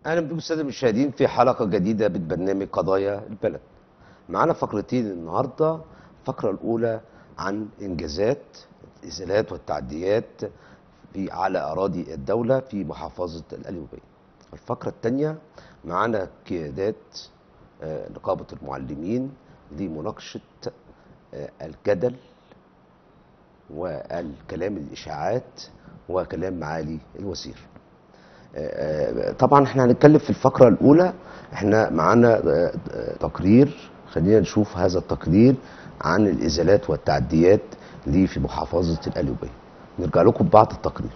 اهلا بكم الساده المشاهدين في حلقه جديده من برنامج قضايا البلد. معانا فقرتين النهارده، الفقره الاولى عن انجازات الازالات والتعديات في على اراضي الدوله في محافظه القليوبيه. الفقره الثانيه معانا قيادات آه، نقابه المعلمين لمناقشه آه، الجدل والكلام الاشاعات وكلام معالي الوزير. آه، طبعا احنا هنتكلم في الفقره الاولى احنا معانا آه، آه، تقرير خلينا نشوف هذا التقرير عن الازالات والتعديات اللي في محافظه القليوبيه نرجع لكم بعد التقرير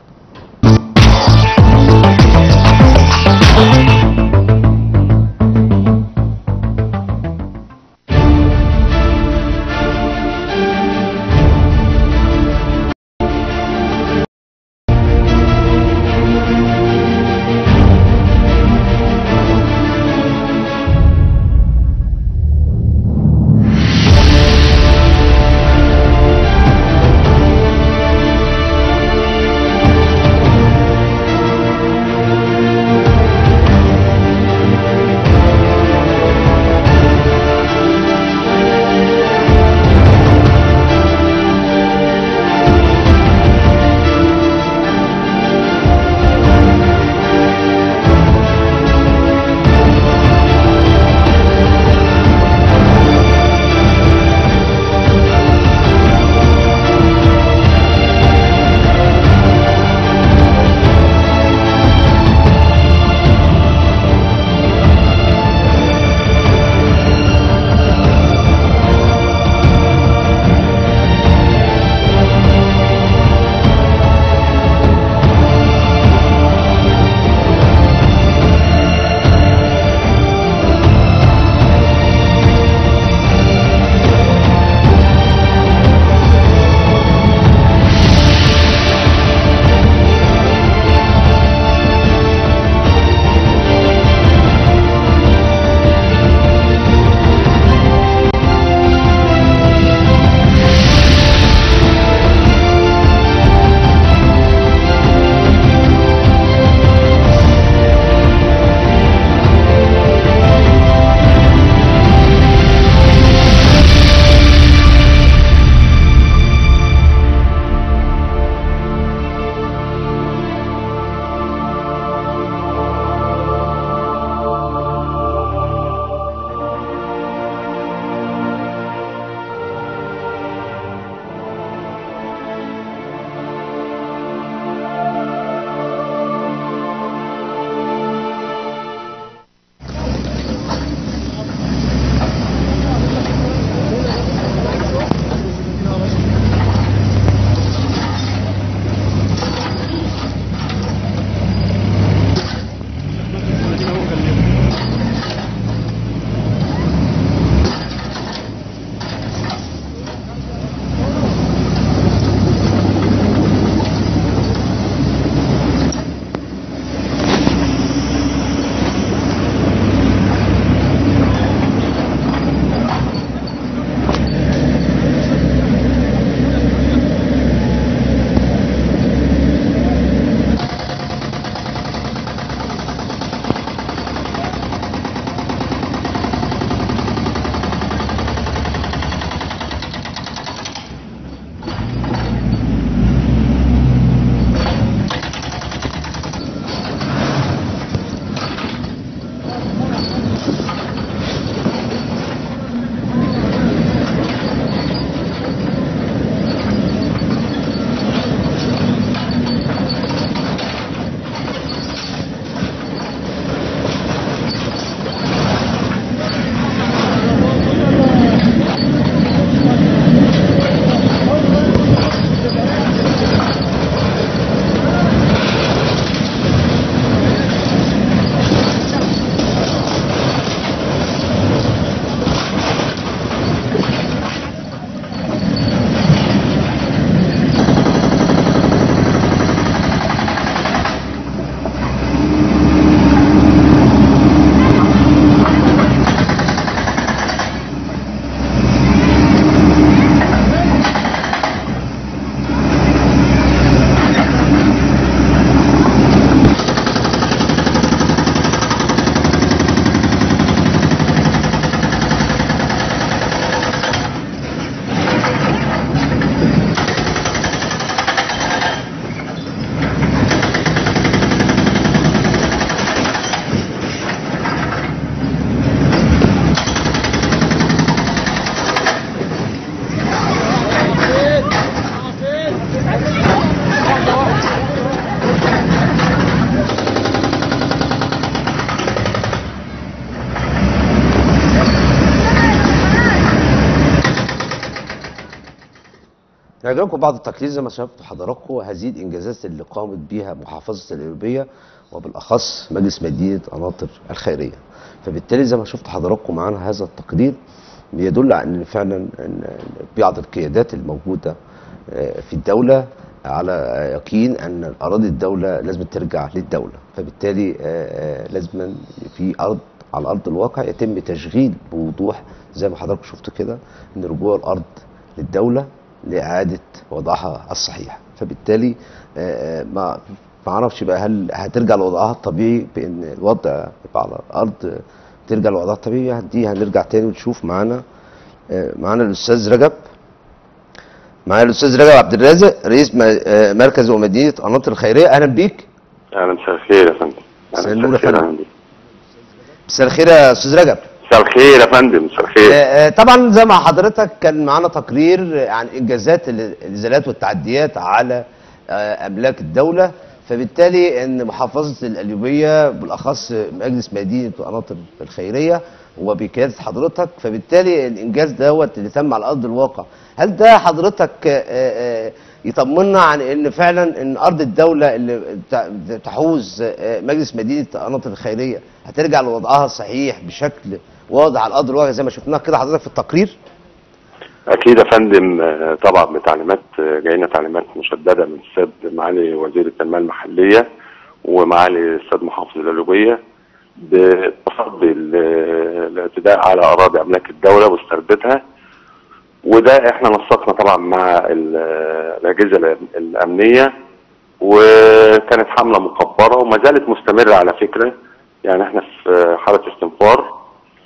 هجيب لكم بعض التقرير زي ما شفتوا حضراتكم هذه الانجازات اللي قامت بها محافظه القليوبيه وبالاخص مجلس مدينه قناطر الخيريه فبالتالي زي ما شفتوا حضراتكم معانا هذا التقرير بيدل على ان فعلا ان بعض القيادات الموجوده آه، في الدوله على يقين ان اراضي الدوله لازم ترجع للدوله فبالتالي آه، آه، لازم في ارض على ارض الواقع يتم تشغيل بوضوح زي ما حضراتكم شفتوا كده ان رجوع الارض للدوله لاعاده وضعها الصحيح فبالتالي آه، آه، ما ما اعرفش بقى هل هترجع لوضعها الطبيعي بان الوضع يبقى على الارض ترجع لوضعها الطبيعي دي هنرجع تاني ونشوف معانا آه، معانا الاستاذ رجب معايا الاستاذ رجب عبد الرازق رئيس م- آه، مركز ومدينه قناطر الخيريه اهلا بيك اهلا مساء الخير يا فندم مساء أهلاً، النور يا مساء الخير فندم. فندم مساء الخير يا استاذ رجب مساء الخير يا فندم مساء الخير آه، آه، طبعا زي ما حضرتك كان معانا تقرير عن انجازات ال- الازالات والتعديات على آه، املاك الدوله فبالتالي ان محافظه القليوبيه بالاخص مجلس مدينه قناطر الخيريه وبقياده حضرتك فبالتالي الانجاز دوت اللي تم على ارض الواقع هل ده حضرتك آه، آه، يطمنا عن ان فعلا ان ارض الدوله اللي بتع- تحوز آه، مجلس مدينه قناطر الخيريه هترجع لوضعها الصحيح بشكل واضح على ارض الواقع زي ما شفناها كده حضرتك في التقرير اكيد يا فندم آه، طبعا بتعليمات آه، جاينا تعليمات مشدده من السيد معالي وزير التنميه المحليه ومعالي السيد محافظ القليوبيه بتصدي ال- الاعتداء على اراضي املاك الدوله واستردادها وده احنا نسقنا طبعا مع ال- الاجهزه الأم- الامنيه وكانت حمله مكبره وما زالت مستمره على فكره يعني احنا في حاله استنفار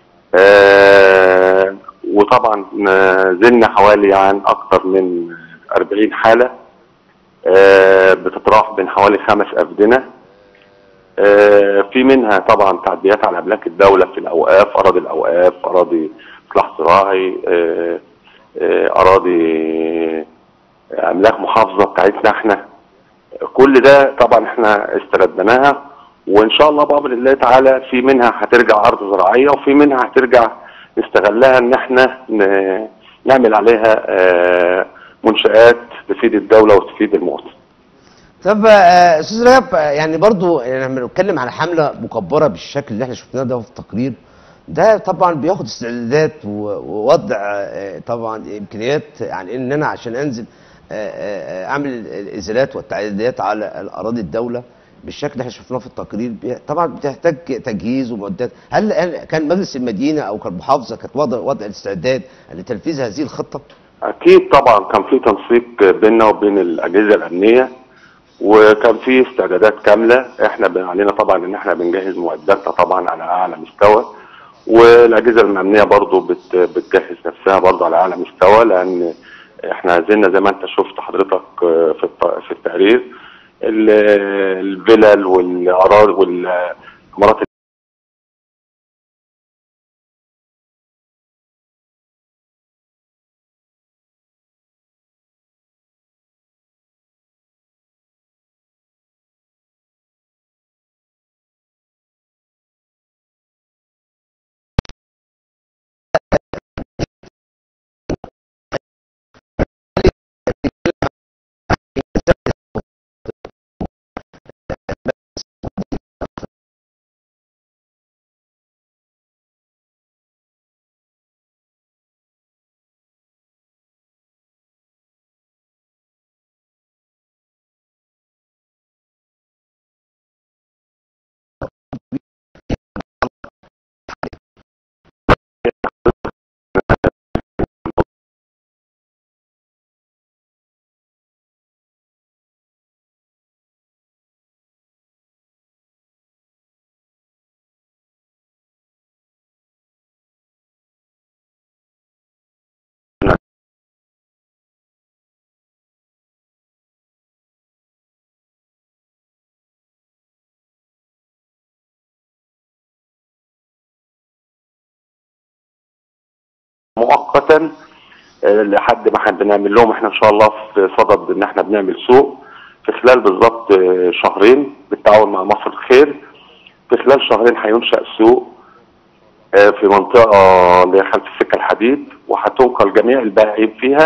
آه، وطبعا آه، زلنا حوالي عن اكثر من 40 حاله آه، بتتراوح بين حوالي خمس افدنه آه، في منها طبعا تعديات على املاك الدوله في الاوقاف اراضي الاوقاف اراضي اصلاح زراعي آه، آه، اراضي املاك محافظه بتاعتنا احنا كل ده طبعا احنا استردناها وان شاء الله بامر الله تعالى في منها هترجع ارض زراعيه وفي منها هترجع نستغلها ان احنا ن- نعمل عليها آه، منشآت تفيد الدوله وتفيد المواطن. طب آه، استاذ رجب آه، يعني برضو يعني لما بنتكلم على حمله مكبره بالشكل اللي احنا شفناه ده في التقرير ده طبعا بياخد استعدادات و- ووضع آه، طبعا امكانيات يعني ان انا عشان انزل آه، آه، آه، اعمل الازالات والتعديات على الاراضي الدوله بالشكل اللي احنا شفناه في التقرير بي- طبعا بتحتاج تجهيز ومعدات هل هل كان مجلس المدينه او كان المحافظه كانت وضع وضع الاستعداد لتنفيذ هذه الخطه؟ اكيد طبعا كان في تنسيق بيننا وبين الاجهزه الامنيه وكان في استعدادات كامله احنا بن- علينا طبعا ان احنا بنجهز معداتنا طبعا على اعلى مستوى والاجهزه الامنيه برضو بت بتجهز نفسها برضو على اعلى مستوى لان احنا زلنا زي ما انت شفت حضرتك آه، في الت- في التقرير ال- الفلل والاراضي والعمارات مؤقتا آه، لحد ما احنا بنعمل لهم احنا ان شاء الله في صدد ان احنا بنعمل سوق في خلال بالظبط آه، شهرين بالتعاون مع مصر الخير في خلال شهرين هينشأ سوق آه، في منطقة اللي هي خلف السكة الحديد وهتنقل جميع البائعين فيها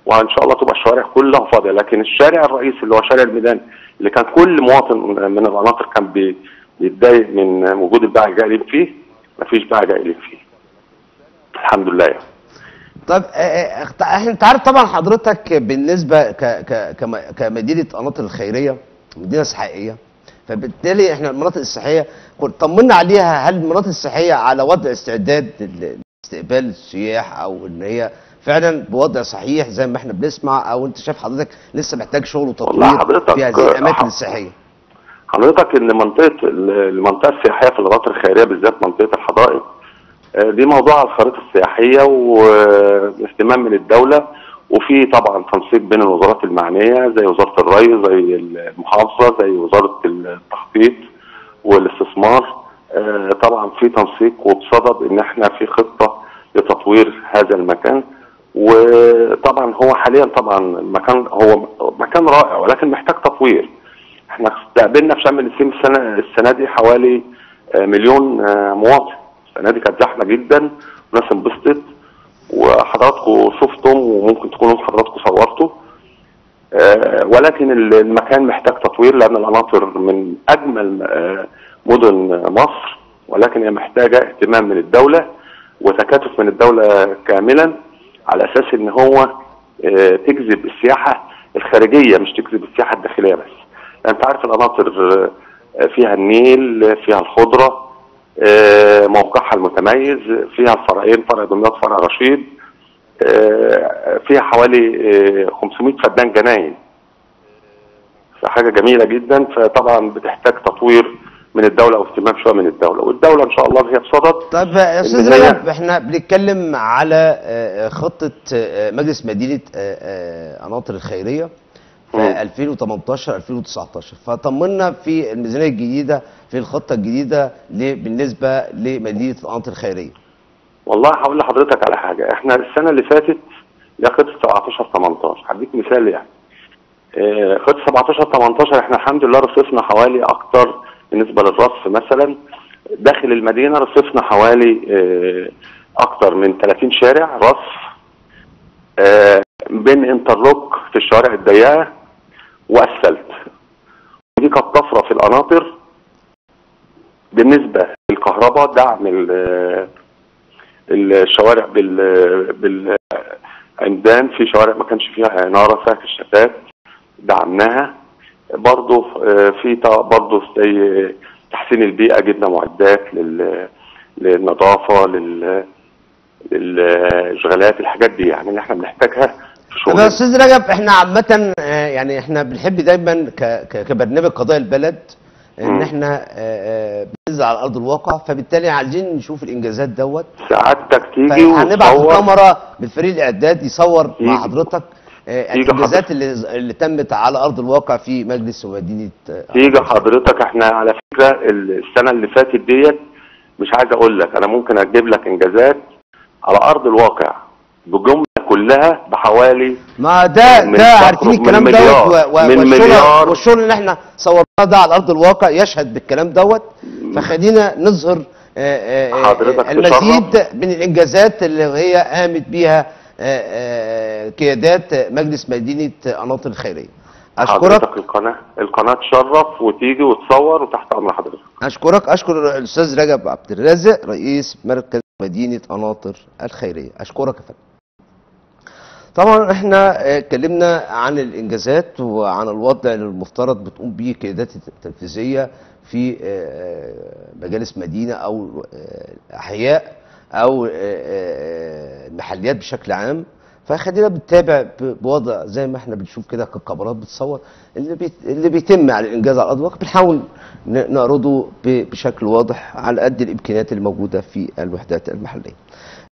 وان شاء الله تبقى الشوارع كلها فاضيه لكن الشارع الرئيسي اللي هو شارع الميدان اللي كان كل مواطن من القناطر كان بي- بيتضايق من وجود الباعة الجائلين فيه مفيش باعة جائلين فيه الحمد لله يعني. طب آه، آه، اخت- احنا انت عارف طبعا حضرتك بالنسبه ك ك كم- كمدينه قناطر الخيريه مدينه سياحيه فبالتالي احنا المناطق السياحيه كنت طمنا عليها هل المناطق السياحيه على وضع استعداد ل- لاستقبال السياح او ان هي فعلا بوضع صحيح زي ما احنا بنسمع او انت شايف حضرتك لسه محتاج شغل والله وتطوير حضرتك، في هذه الاماكن آه، السياحيه حضرتك ان منطقه المنطقه السياحيه في القناطر الخيريه بالذات منطقه الحدائق آه، دي موضوع على الخريطه السياحيه واهتمام من الدوله وفي طبعا تنسيق بين الوزارات المعنيه زي وزاره الري زي المحافظه زي وزاره التخطيط والاستثمار آه، طبعا في تنسيق وبصدد ان احنا في خطه لتطوير هذا المكان وطبعا هو حاليا طبعا المكان هو مكان رائع ولكن محتاج تطوير احنا استقبلنا في شم النسيم السنه السنه دي حوالي آه، مليون آه، مواطن السنه دي كانت زحمه جدا وناس انبسطت وحضراتكم شفتم وممكن تكونوا حضراتكم صورتوا آه، ولكن ال- المكان محتاج تطوير لان القناطر من اجمل آه، مدن مصر ولكن هي محتاجه اهتمام من الدوله وتكاتف من الدوله كاملا على اساس ان هو آه، تجذب السياحه الخارجيه مش تجذب السياحه الداخليه بس لان انت عارف القناطر آه، فيها النيل فيها الخضره آه، موقعها المتميز فيها الفرعين فرع دمياط فرع رشيد آه، فيها حوالي آه، 500 فدان جناين فحاجه جميله جدا فطبعا بتحتاج تطوير من الدوله واهتمام شويه من الدوله والدوله ان شاء الله هي بصدد طيب يا استاذ هي- رجب احنا بنتكلم على آه، خطه آه، مجلس مدينه آه، آه، قناطر الخيريه في مم. 2018 2019 فطمنا في الميزانيه الجديده في الخطه الجديده ل- بالنسبه لمدينه القناطر الخيريه والله هقول لحضرتك على حاجه احنا السنه اللي فاتت لا خطه 17 18 هديك مثال يعني آه، خطه 17 18 احنا الحمد لله رصفنا حوالي اكتر بالنسبه للرصف مثلا داخل المدينه رصفنا حوالي آه، اكتر من 30 شارع رصف آه، بين انترلوك في الشوارع الضيقه واسفلت ودي كانت طفره في القناطر بالنسبه للكهرباء دعم ال- الشوارع بال بالعمدان في شوارع ما كانش فيها اناره فيها كشافات دعمناها برضه في ط- برضه زي تحسين البيئه جبنا معدات لل للنظافه لل للاشغالات الحاجات دي يعني اللي احنا بنحتاجها في طب يا شغلنا استاذ رجب احنا عامه آه، يعني احنا بنحب دايما ك- ك- كبرنامج قضايا البلد ان مم. احنا آه، آه، بننزل على ارض الواقع فبالتالي عايزين نشوف الانجازات دوت سعادتك تيجي فهنبعت وتصور الكاميرا بالفريق الاعداد يصور مع يجي. حضرتك آه، يجي الانجازات حضرتك. اللي اللي تمت على ارض الواقع في مجلس ومدينه آه، تيجي حضرتك احنا على فكره السنه اللي فاتت ديت مش عايز اقول لك انا ممكن اجيب لك انجازات على ارض الواقع بجمله كلها بحوالي ما ده من ده فقر- عارفين من الكلام دوت مليار- و- و- من والشغل مليار. والشغل اللي احنا صورناه ده على ارض الواقع يشهد بالكلام دوت فخلينا نظهر آه، آه، حضرتك آه، المزيد من الانجازات اللي هي قامت بيها آه، آه، قيادات مجلس مدينه قناطر الخيريه اشكرك حضرتك القناه القناه تشرف وتيجي وتصور وتحت امر حضرتك اشكرك اشكر الاستاذ رجب عبد الرازق رئيس مركز مدينه قناطر الخيريه اشكرك يا فندم طبعا احنا آه، اتكلمنا عن الانجازات وعن الوضع اللي المفترض بتقوم به القيادات التنفيذيه في آه، مجالس مدينه او آه، احياء او آه، آه، المحليات بشكل عام فخلينا بنتابع ب- بوضع زي ما احنا بنشوف كده كاميرات بتصور اللي بيت اللي بيتم على الانجاز على ارض الواقع بنحاول ن- نعرضه ب- بشكل واضح على قد الامكانيات الموجوده في الوحدات المحليه.